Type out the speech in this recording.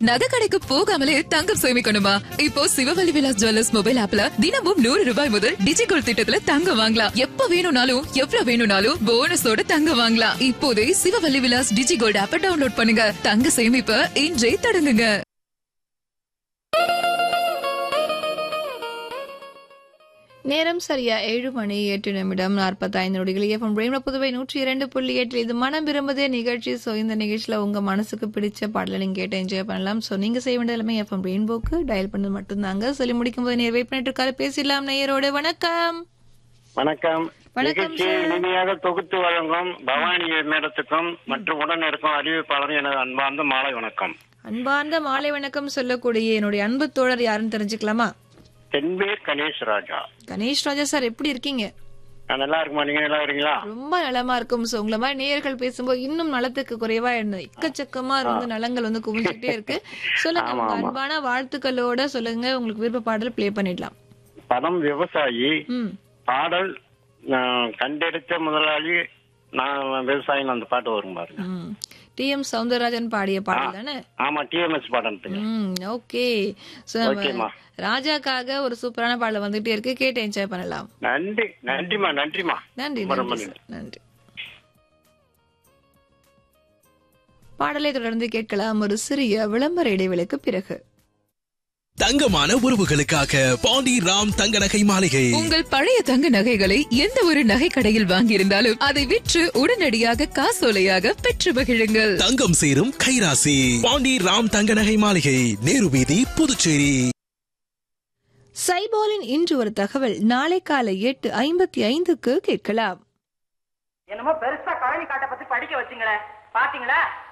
நகை கடைக்கு போகாமலே தங்கம் சேமிக்கணுமா இப்போ சிவவல்லி விலாஸ் ஜுவல்லர்ஸ் மொபைல் ஆப்ல தினமும் நூறு ரூபாய் முதல் டிஜிகோல் திட்டத்துல தங்கம் வாங்கலாம் எப்ப வேணும்னாலும் எவ்வளவு வேணும்னாலும் போனஸோட தங்கம் வாங்கலாம் இப்போதே சிவவல்லி விலாஸ் டிஜிகோல்ட் ஆப்பை டவுன்லோட் பண்ணுங்க தங்க சேமிப்ப இன்றே தொடங்குங்க நேரம் சரியா ஏழு மணி எட்டு நிமிடம் நாற்பத்தைந்து நொடிகள் எஃப்எம் பிரேம்ல புதுவை நூற்றி இரண்டு புள்ளி எட்டு இது மனம் விரும்புதே நிகழ்ச்சி ஸோ இந்த நிகழ்ச்சியில உங்க மனசுக்கு பிடிச்ச பாடலை நீங்க கேட்டு என்ஜாய் பண்ணலாம் ஸோ நீங்க செய்ய வேண்டிய எல்லாமே எஃப்எம் ரெயின்போக்கு டயல் பண்ணது மட்டும்தாங்க சொல்லி முடிக்கும் போது நேர் வெயிட் பண்ணிட்டு இருக்காரு பேசிடலாம் நேயரோட வணக்கம் வணக்கம் வணக்கம் நிகழ்ச்சியை இனிமையாக தொகுத்து வழங்கும் பவானி மேடத்துக்கும் மற்றும் உடன் இருக்கும் அறிவிப்பாளரும் எனது அன்பார்ந்த மாலை வணக்கம் அன்பார்ந்த மாலை வணக்கம் சொல்லக்கூடிய என்னுடைய அன்பு தோழர் யாருன்னு தெரிஞ்சுக்கலாமா தென்பேர் கணேஷ் ராஜா கணேஷ் ராஜா சார் எப்படி இருக்கீங்க நான் நல்லா இருக்குமா நீங்க நல்லா இருக்கீங்களா ரொம்ப நலமா இருக்கும் சோ உங்களை மாதிரி நேயர்கள் பேசும்போது இன்னும் நலத்துக்கு குறைவா இருந்தது எக்கச்சக்கமா வந்து நலங்கள் வந்து குவிஞ்சுக்கிட்டே இருக்கு சொல்லுங்க ஆமா, உங்க ஆமா. அன்பான வாழ்த்துக்களோட சொல்லுங்க உங்களுக்கு விருப்ப பாடல் ப்ளே பண்ணிடலாம் படம் விவசாயி ம் பாடல் ஆஹ், கண்டெடுத்த முதலாளி நான் விவசாயி அந்த பாட்டு வரும் பாருங்க ம் டி எம் சவுந்தரராஜன் பாடிய பாடல் தானே ஆமா டிஎம்எஸ் பாடத்துக்கு ம் ஓகே சோ ஓகேம்மா. ராஜாக்காக ஒரு சூப்பரான பாடல் வந்துகிட்டே இருக்கு கேட்டு என்ஜாய் பண்ணலாம் நன்றி நன்றிமா நன்றிமா நன்றி ரொம்ப ரொம்ப நன்றி சார் நன்றி பாடலை தொடர்ந்து கேட்கலாம் ஒரு சிறிய விளம்பர இடைவெளிக்கு பிறகு தங்கமான உறவுகளுக்காக பாண்டி ராம் தங்க நகை மாளிகை உங்கள் பழைய தங்க நகைகளை எந்த ஒரு நகை கடையில் வாங்கியிருந்தாலும் அதை விற்று உடனடியாக காசோலையாக பெற்று மகிழுங்கள் தங்கம் சேரும் கைராசி பாண்டி ராம் தங்க நகை மாளிகை நேரு வீதி புதுச்சேரி சைபாலின் இன்று ஒரு தகவல் நாளை காலை எட்டு ஐம்பத்தி ஐந்துக்கு கேட்கலாம் என்னமோ பெருசா கழனி காட்டை பத்தி படிக்க வச்சுங்களேன் பாத்தீங்களா